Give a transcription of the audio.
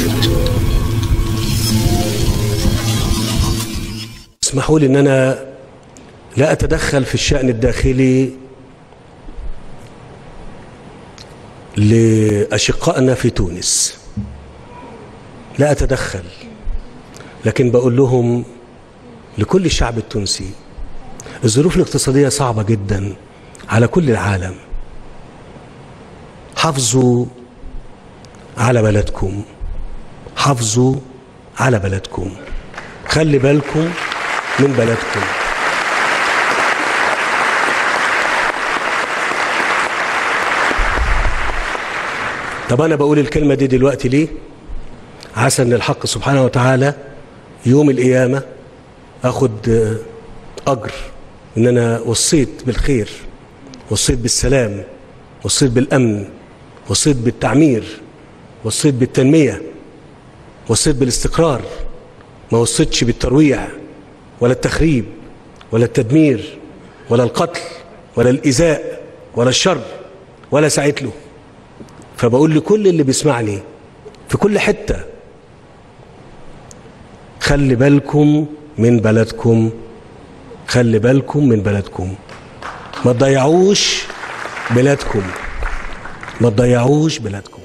اسمحوا لي ان انا لا اتدخل في الشان الداخلي لاشقائنا في تونس لا اتدخل لكن بقول لهم لكل الشعب التونسي الظروف الاقتصاديه صعبه جدا على كل العالم حافظوا على بلدكم حافظوا على بلدكم خلي بالكم من بلدكم طب انا بقول الكلمه دي دلوقتي ليه عسى ان الحق سبحانه وتعالى يوم القيامه اخد اجر ان انا وصيت بالخير وصيت بالسلام وصيت بالامن وصيت بالتعمير وصيت بالتنميه وصيت بالاستقرار ما وصيتش بالترويع ولا التخريب ولا التدمير ولا القتل ولا الايذاء ولا الشر ولا سعيت له فبقول لكل اللي بيسمعني في كل حته خلي بالكم من بلدكم خلي بالكم من بلدكم ما تضيعوش بلادكم ما تضيعوش بلادكم